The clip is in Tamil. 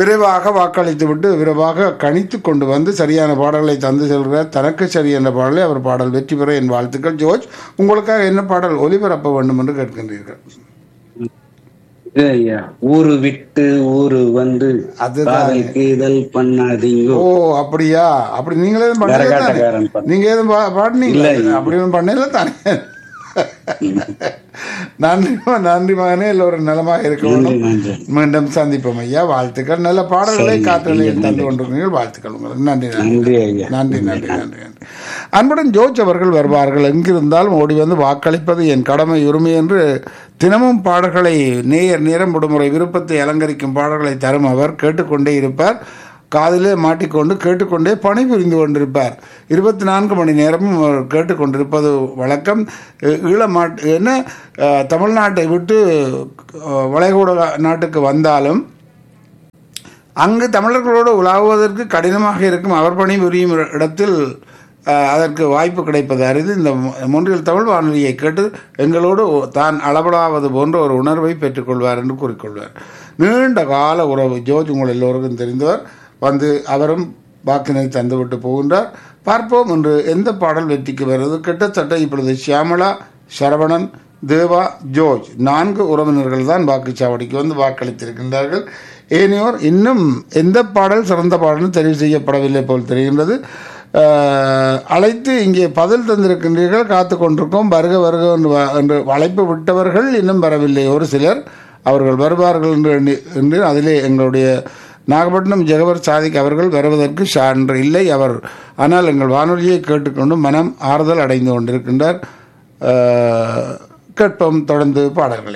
விரைவாக வாக்களித்து விட்டு விரைவாக கணித்து கொண்டு வந்து சரியான பாடல்களை தந்து செல்கிறார் தனக்கு சரி என்ற பாடலை அவர் பாடல் வெற்றி பெற என் வாழ்த்துக்கள் ஜோர்ஜ் உங்களுக்காக என்ன பாடல் ஒலிபரப்ப வேண்டும் என்று கேட்கின்றீர்கள் இது ஐயா ஊரு விட்டு ஊரு வந்து அதுதான். காதலுக்கு இதழ் பண்ணாதீங்கோ ஓ அப்படியா அப்படி நீங்களே எதுவும் பண்ணல தானே? கரகாட்டக்காரன் பாட்டு. நீங்க எதுவும் பா- பாடுனீங்களா இல்ல. அப்படி ஒன்றும் பண்ணல தானே நன்றி நன்றி மகனே எல்லோரும் நலமாக இருக்க நன்றி வேண்டும் நன்றி மீண்டும் சந்திப்போம் ஐயா வாழ்த்துக்கள் நல்ல பாடல்களை காற்றலையில் தந்து கொண்டிருக்கிறீர்கள் வாழ்த்துக்கள் உங்களுக்கு நன்றி நன்றி நன்றி ஐயா நன்றி நன்றி நன்றி நன்றி அன்புடன் ஜோர்ஜ் அவர்கள் வருவார்கள் எங்கிருந்தாலும் ஓடி வந்து வாக்களிப்பது என் கடமை உரிமை என்று தினமும் பாடல்களை நேயர் நேரம் விடுமுறை விருப்பத்தை அலங்கரிக்கும் பாடல்களை தரும் அவர் கேட்டுக்கொண்டே இருப்பார் காதிலே மாட்டிக்கொண்டு கேட்டுக்கொண்டே பணிபுரிந்து கொண்டிருப்பார் இருபத்தி நான்கு மணி நேரமும் அவர் கேட்டுக்கொண்டிருப்பது வழக்கம் அஹ் ஈழமாட் என்ன அஹ் தமிழ்நாட்டை விட்டு அஹ் வளைகுடா நாட்டுக்கு வந்தாலும் அங்கு தமிழர்களோடு உலாவுவதற்கு கடினமாக இருக்கும் அவர் பணிபுரியும் இடத்தில் அஹ், அதற்கு வாய்ப்பு கிடைப்பது அரிது இந்த மொ- மொன்றியல் தமிழ் வானொலியை கேட்டு எங்களோடு தான் அளபடாவது போன்ற ஒரு உணர்வை பெற்றுக்கொள்வார் என்று கூறிக்கொள்வார் நீண்ட கால உறவு ஜோர்ஜ் உங்கள் எல்லோருக்கும் தெரிந்தவர் வந்து அவரும் வாக்கினை தந்துவிட்டு போகின்றார் பார்ப்போம் என்று எந்த பாடல் வெற்றிக்கு வருவது கிட்டத்தட்ட இப்பொழுது சியாமளா சரவணன் தேவா ஜோர்ஜ் நான்கு உறவினர்கள் தான் வாக்குச்சாவடிக்கு வந்து வாக்களித்திருக்கின்றார்கள் ஏனையோர் இன்னும் எந்த பாடல் சிறந்த பாடல் தெரிவு செய்யப்படவில்லை போல் தெரிகின்றது அஹ், அழைத்து இங்கே பதில் தந்திருக்கின்றீர்கள் காத்து கொண்டிருக்கோம் வருக வருக என்று வ- என்று அழைப்பு விட்டவர்கள் இன்னும் வரவில்லை ஒரு சிலர் அவர்கள் வருவார்கள் என்று எண்ணி- என்று அதிலே எங்களுடைய நாகப்பட்டினம் ஜெகவர் சாதிக் அவர்கள் வருவதற்கு சான்று இல்லை அவர் ஆனால் எங்கள் வானொலியை கேட்டுக்கொண்டு மனம் ஆறுதல் அடைந்து கொண்டிருக்கின்றார் அஹ், கேட்போம் தொடர்ந்து பாடல்களை